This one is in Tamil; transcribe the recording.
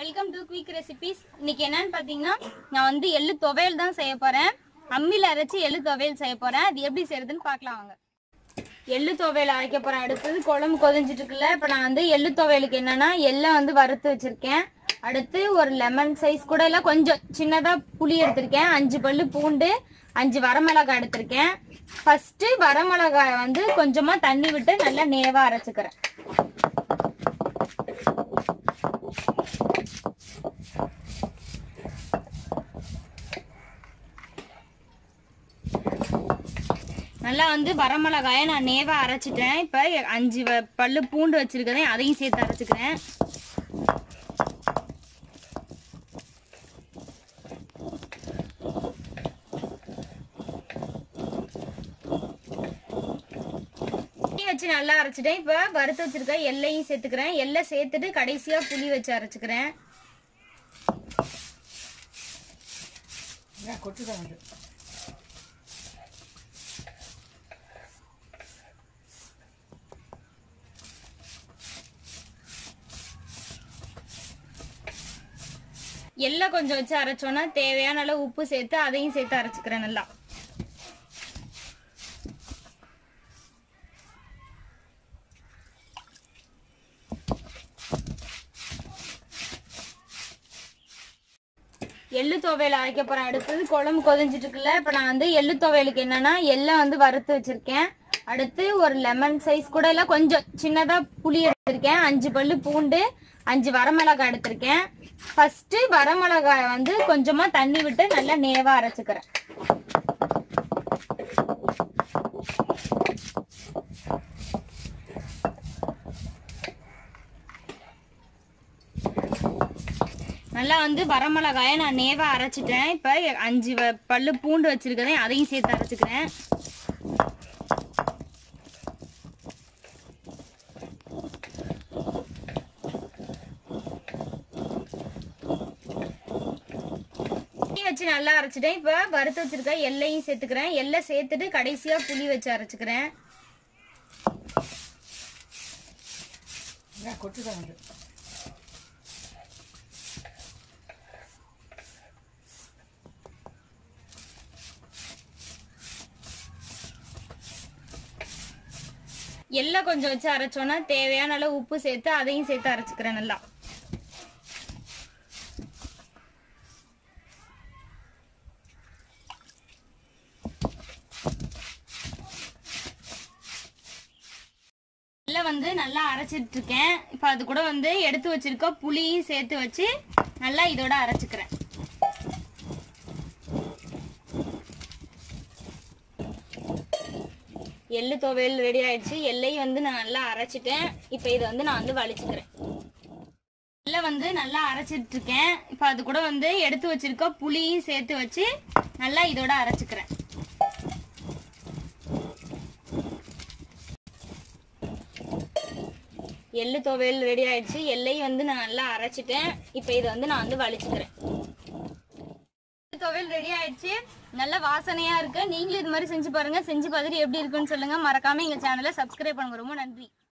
வெல்கம் டு குயிக் ரெசிபிஸ் இன்னைக்கு என்னன்னு பார்த்தீங்கன்னா நான் வந்து எள்ளு துவையல் தான் செய்ய போறேன் அம்மியில் அரைச்சி எள்ளு துவையல் செய்ய போறேன் அது எப்படி செய்யறதுன்னு பார்க்கலாம் வாங்க எள்ளு துவையல் அரைக்க போறேன் அடுத்தது குழம்பு கொதிஞ்சிட்டு இருக்குல்ல இப்போ நான் வந்து எள்ளு துவையலுக்கு என்னன்னா எள்ளை வந்து வறுத்து வச்சிருக்கேன் அடுத்து ஒரு லெமன் சைஸ் கூட இல்லை கொஞ்சம் சின்னதாக புளி எடுத்திருக்கேன் அஞ்சு பல்லு பூண்டு அஞ்சு வரமிளகாய் எடுத்திருக்கேன் ஃபர்ஸ்ட் வரமிளகாய் வந்து கொஞ்சமா தண்ணி விட்டு நல்லா நேவா அரைச்சுக்கிறேன் நல்லா வந்து வரமிளகாயை நான் நேவா அரைச்சிட்டேன் இப்போ அஞ்சு வ- பல்லு பூண்டு வச்சிருக்கேன் அதையும் சேர்த்து அரைச்சிக்கிறேன் புளி வச்சு நல்லா அரைச்சிட்டேன் இப்போ வறுத்து வச்சிருக்க எல்லையும் சேர்த்துக்கிறேன் எல்லை சேர்த்துட்டு கடைசியா புளி வச்சு அரைச்சிக்கிறேன் கொட்டுதான் வந்து எல்லாம் கொஞ்சம் வச்சு அரைச்சோன்னா தேவையான அளவு உப்பு சேர்த்து அதையும் சேர்த்து அரைச்சிக்கிறேன் நல்லா எள்ளு துவையல் அரைக்க போறேன் அடுத்தது குழம்பு கொதிஞ்சிட்டு இருக்குல்ல இப்போ நான் வந்து எள்ளு துவையலுக்கு என்னன்னா எள்ளை வந்து வறுத்து வச்சிருக்கேன் அடுத்து ஒரு லெமன் சைஸ் கூட இல்லை கொஞ்சம் சின்னதா புளி எடுத்திருக்கேன் அஞ்சு பல்லு பூண்டு அஞ்சு வரமிளகாய் எடுத்திருக்கேன் ஃபர்ஸ்ட் வரமிளகாய் வந்து கொஞ்சமா தண்ணி விட்டு நல்லா நேவா அரைச்சுக்கிறேன் நல்லா வந்து வரமிளகாயை நான் நேவா அரைச்சிட்டேன் இப்போ அஞ்சு வ- பல்லு பூண்டு வச்சிருக்கேன் அதையும் சேர்த்து அரைச்சிக்கிறேன் புளி வச்சு நல்லா அரைச்சிட்டேன் இப்போ வறுத்து வச்சிருக்க எல்லையும் சேர்த்துக்கிறேன் எல்லை சேர்த்துட்டு கடைசியா புளி வச்சு அரைச்சிக்கிறேன் கொட்டுதான் வந்து எல்லாம் கொஞ்சம் வச்சு அரைச்சோன்னா தேவையான அளவு உப்பு சேர்த்து அதையும் சேர்த்து அரைச்சிக்கிறேன் நல்லா எல்லாம் வந்து நல்லா அரைச்சிட்டு இருக்கேன் இப்போ அது கூட வந்து எடுத்து வச்சிருக்க புளியும் சேர்த்து வச்சு நல்லா இதோட அரைச்சிக்கிறேன் எள்ளு துவையல் ரெடி ஆயிடுச்சு எல்லையும் வந்து நான் நல்லா அரைச்சிட்டேன் இப்போ இதை வந்து நான் வந்து வலிச்சுக்கிறேன் எல்லை வந்து நல்லா அரைச்சிட்டு இருக்கேன் இப்போ அது கூட வந்து எடுத்து வச்சிருக்க புளியும் சேர்த்து வச்சு நல்லா இதோட அரைச்சிக்கிறேன் எள்ளு துவையல் ரெடி ஆயிடுச்சு எல்லையும் வந்து நான் நல்லா அரைச்சிட்டேன் இப்போ இதை வந்து நான் வந்து வலிச்சுக்கிறேன் துவையல் ரெடி ஆயிடுச்சு நல்ல வாசனையா இருக்கு நீங்களும் இது மாதிரி செஞ்சு பாருங்க செஞ்சு பார்த்துட்டு எப்படி இருக்குன்னு சொல்லுங்க மறக்காம எங்க சேனலை சப்ஸ்கிரைப் பண்ணுங்க ரொம்ப நன்றி